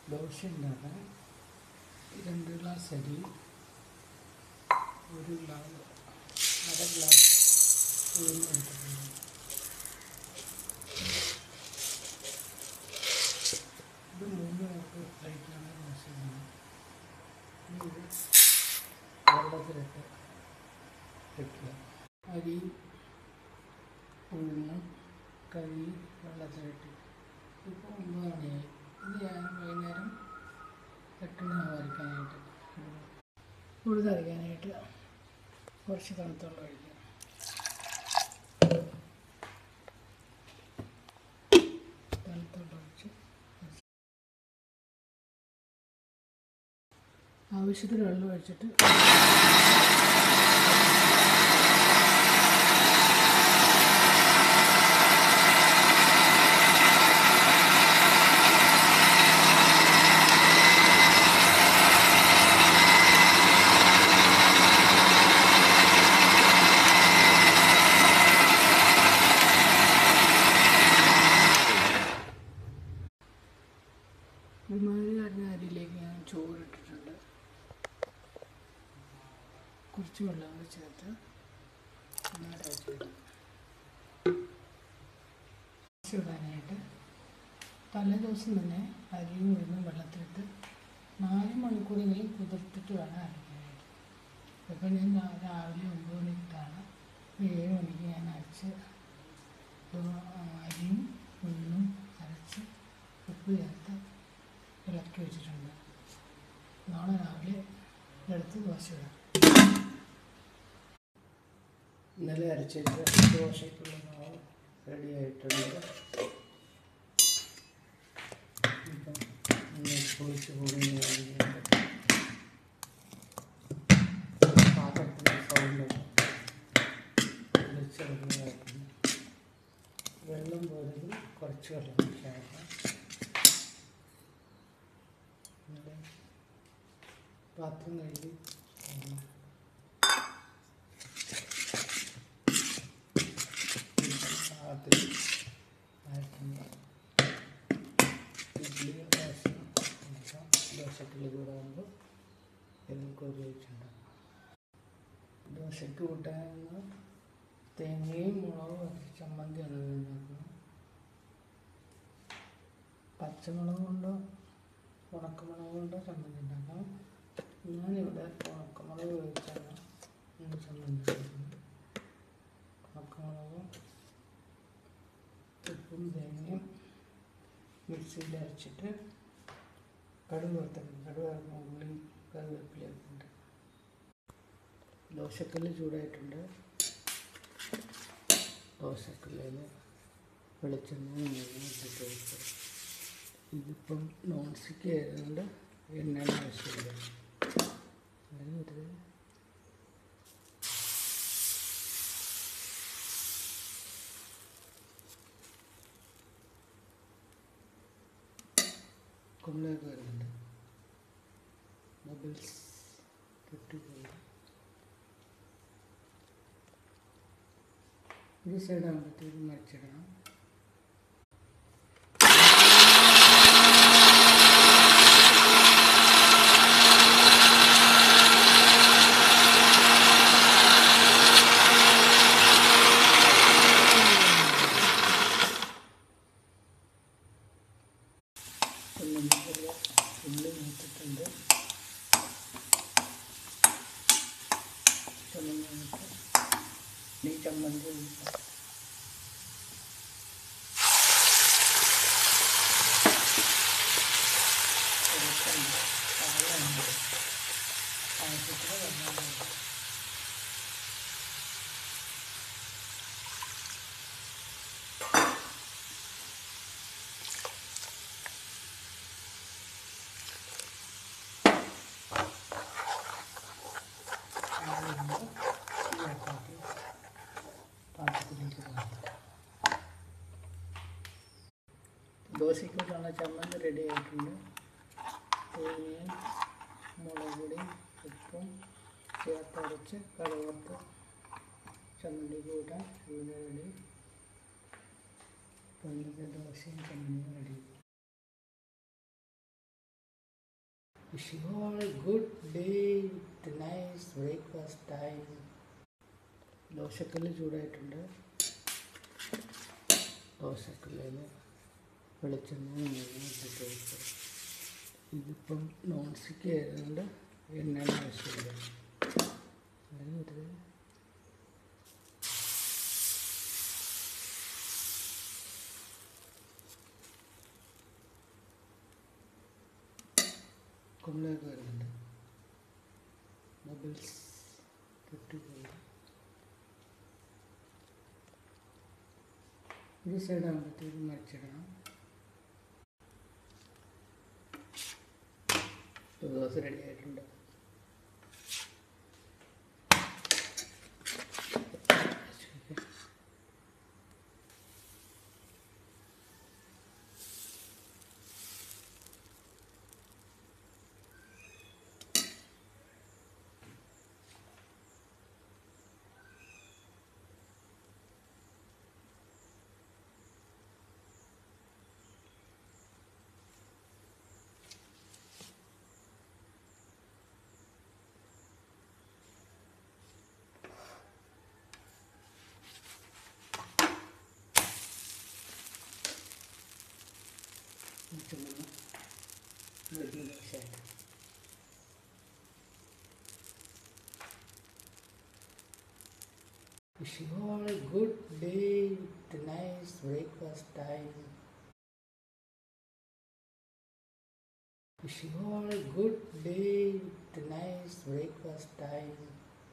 ദോശ ഉണ്ടാക്കാൻ രണ്ട് ഗ്ലാസ് അരി ഒരു ഗ്ലാസ് അര ഗ്ലാസ് ഉഴുന്ന് എടുത്തിട്ടുണ്ട് ഇത് മൂന്ന് പേർക്ക് കഴിക്കാനുള്ള ദോശയാണ് ഇനി ഇത് വെള്ളത്തിലിട്ട് വെക്കുക അരി ഉഴുന്ന് കഴുകി വെള്ളത്തിലിട്ട് ഇപ്പോൾ ഒമ്പത് മണിയായി ഇത് ഞാൻ വൈകുന്നേരം എട്ട് മണി വരയ്ക്കാനായിട്ട് ഉഴുതരയ്ക്കാനായിട്ട് കുറച്ച് തണുത്തുള്ള ഒഴിക്കുക തണുത്തുള്ള ഒഴിച്ച് ആവശ്യത്തിന് വെള്ളം ഒഴിച്ചിട്ട് ഒരുമാതിരി കറിഞ്ഞ അരിയിലേക്ക് ഞാൻ ചോറിട്ടിട്ടുണ്ട് കുറച്ച് വെള്ളം കൂടി ചേർത്ത് നന്നായിട്ട് അരച്ചിടും ഇടാനായിട്ട് തലേ ദിവസം തന്നെ അരിയും ഉഴുന്നും വെള്ളത്തിലിട്ട് നാല് മണിക്കൂറെങ്കിലും കുതിർത്തിട്ട് വേണം അരയ്ക്കാനായിട്ട് ഇപ്പം ഞാൻ രാ- രാവിലെ ഒമ്പത് മണിക്കിട്ടാണ് ഏഴ് മണിക്ക് ഞാൻ അരച്ച് ഇത് അരിയും ഉഴുന്നും അരച്ച് ഉപ്പ് ചേർത്ത് ഇളക്കി വെച്ചിട്ടുണ്ട് നാളെ രാവിലെ എടുത്ത് ദോശ ഇടാം ഇന്നലെ അരച്ചിട്ട് ദോശയ്ക്കുള്ള മാവ് റെഡി ആയിട്ടുണ്ട് ഇപ്പം ഒന്ന് പൊളിച്ച് പോകുന്ന പാത്രത്തിൻ്റെ സൗണ്ട് വെച്ചെടുക്കുന്നതായിട്ടുണ്ട് വെള്ളം പോലും കുറച്ച് വെള്ളം ചേർക്കാം എന്നിട്ട് പാത്രം കഴുകി ഉം, പാകത്തിൽ ആയിട്ടുണ്ട് ഇഡ്ഡലി ദോശ ഉണ്ടാക്കാം ദോശക്കുള്ള കൂടാകുമ്പോൾ ഇതിനൊക്കെ ഉപയോഗിച്ചിട്ടുണ്ട് ദോശയ്ക്ക് കൂട്ടാനുള്ള തേങ്ങയും മുളകും അരച്ച ചമ്മന്തിയാണ് ഞാൻ ഉണ്ടാക്കുന്നത് പച്ചമുളക് കൊണ്ടോ ഉണക്കമുളക് കൊണ്ടോ ചമ്മന്തി ഉണ്ടാക്കാം ഞാനിവിടെ ഉണക്കമുളക് ഉപയോഗിച്ചാണ് ഇന്ന് ചമ്മന്തി ഉണ്ടാക്കുന്നത് ഉണക്കമുളകും ഉപ്പും തേങ്ങയും മിക്സിയിൽ അരച്ചിട്ട് കടുക് വറുത്തിട്ടുണ്ട് കടുക് വറുക്കുമ്പോൾ ഉള്ളിയും കറിവേപ്പിലയൊക്കെ ഉണ്ട് ദോശക്കല്ല് ചൂടായിട്ടുണ്ട് ദോശക്കല്ലിൽ വെളിച്ചെണ്ണ നെയ്യും ഇട്ടിട്ട് വെച്ചു ഇതിപ്പം നോൺ സ്റ്റിക്ക് ആയതുകൊണ്ട് എണ്ണയുടെ ആവശ്യമില്ല അല്ലെങ്കിൽ ഇത് കൊള്ളയൊക്കെ വരുന്നുണ്ട് ബബിൾസ് പൊട്ടിപ്പോയി ഒരു സൈഡാകുമ്പോഴത്തേക്കും മറിച്ചിടണം നമുക്കുള്ള ഉള്ളി മൂത്തിട്ടുണ്ട് ചമ്മന്തി നമുക്ക് ഈ ചമ്മന്തി ഒഴിക്കാം. കുറച്ചുണ്ട്. വെള്ളമുണ്ട്. ആവശ്യത്തിന് വെള്ളമുണ്ട്. അതിന് ചൂടാക്കി പാത്രത്തിലേക്ക് മാറ്റാം ദോശയ്ക്കുള്ള ചമ്മന്തി റെഡി ആയിട്ടുണ്ട് തേങ്ങയും മുളക് പൊടിയും ഉപ്പും ചേർത്തരച്ച് കറുവത്ത് ചമ്മന്തി കൂട്ടാൻ ചമ്മന്തി റെഡി ഇപ്പം ഇന്നത്തെ ദോശയും ചമ്മന്തിയും ready Wish you all a good day with nice breakfast time. ദോശക്കല്ല് ചൂടായിട്ടുണ്ട് ദോശക്കല്ലിൽ വെളിച്ചെണ്ണ നെയ്യ് ഇട്ടിട്ട് വെച്ചു ഇതിപ്പം നോൺ സ്റ്റിക്ക് ആയതുകൊണ്ട് എണ്ണയുടെ ആവശ്യമില്ല അല്ലെങ്കിൽ ഇത് കുമ്പളൊക്കെ വരുന്നുണ്ട് ബബിൾസ് പൊട്ടിപ്പോയി ഒരു സൈഡ് ആകുമ്പോഴത്തേക്കും മറിച്ചിടണം ഒരു ദോശ റെഡി ആയിട്ടുണ്ട് ചുമന്ന് വലിയ ദോശയായിട്ട് Wish you all a good day with nice breakfast time. Wish you all a good day with nice breakfast time.